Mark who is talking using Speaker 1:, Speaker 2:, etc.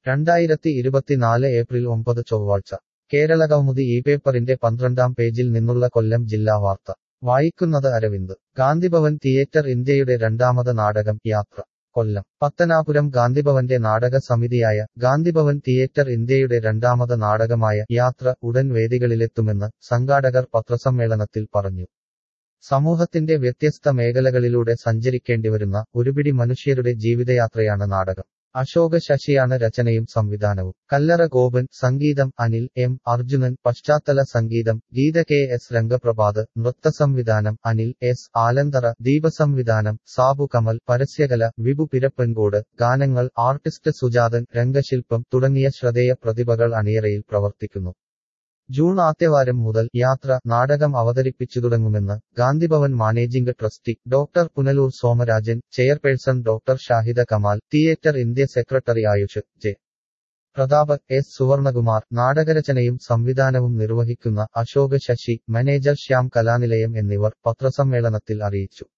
Speaker 1: രണ്ടായിരത്തി ഇരുപത്തിനാല് ഏപ്രിൽ ഒമ്പത് ചൊവ്വാഴ്ച കേരളകൗമുദി ഈ പേപ്പറിന്റെ പന്ത്രണ്ടാം പേജിൽ നിന്നുള്ള കൊല്ലം ജില്ലാ വാർത്ത വായിക്കുന്നത് അരവിന്ദ് ഗാന്ധിഭവൻ തിയേറ്റർ ഇന്ത്യയുടെ രണ്ടാമത് നാടകം യാത്ര കൊല്ലം പത്തനാപുരം ഗാന്ധിഭവന്റെ നാടക സമിതിയായ ഗാന്ധിഭവൻ തിയേറ്റർ ഇന്ത്യയുടെ രണ്ടാമത് നാടകമായ യാത്ര ഉടൻ വേദികളിലെത്തുമെന്ന് സംഘാടകർ പത്രസമ്മേളനത്തിൽ പറഞ്ഞു സമൂഹത്തിന്റെ വ്യത്യസ്ത മേഖലകളിലൂടെ സഞ്ചരിക്കേണ്ടിവരുന്ന ഒരുപിടി മനുഷ്യരുടെ ജീവിതയാത്രയാണ് നാടകം അശോക ശശിയാണ് രചനയും സംവിധാനവും കല്ലറ ഗോപൻ സംഗീതം അനിൽ എം അർജുനൻ പശ്ചാത്തല സംഗീതം ഗീത കെ എസ് രംഗപ്രഭാത് നൃത്തസംവിധാനം അനിൽ എസ് ആലന്തറ ദീപസംവിധാനം സാബു കമൽ പരസ്യകല വിഭു പിരപ്പൻകോട് ഗാനങ്ങൾ ആർട്ടിസ്റ്റ് സുജാതൻ രംഗശില്പം തുടങ്ങിയ ശ്രദ്ധേയ പ്രതിഭകൾ അണിയറയിൽ പ്രവർത്തിക്കുന്നു ജൂൺ ആദ്യവാരം മുതൽ യാത്ര നാടകം അവതരിപ്പിച്ചു തുടങ്ങുമെന്ന് Gandhibhavan managing trustee doctor Punalur Somarajan chairperson doctor Shahida Kamal theatre India secretary Ayush J Prathap S Suvarnakumar നാടകരചനയും സംവിധാനവും നിർവഹിക്കുന്ന അശോക് ശശി മാനേജർ ശ്യാം കലാനിലയം എന്നിവർ പത്രസമ്മേളനത്തിൽ അറിയിച്ചു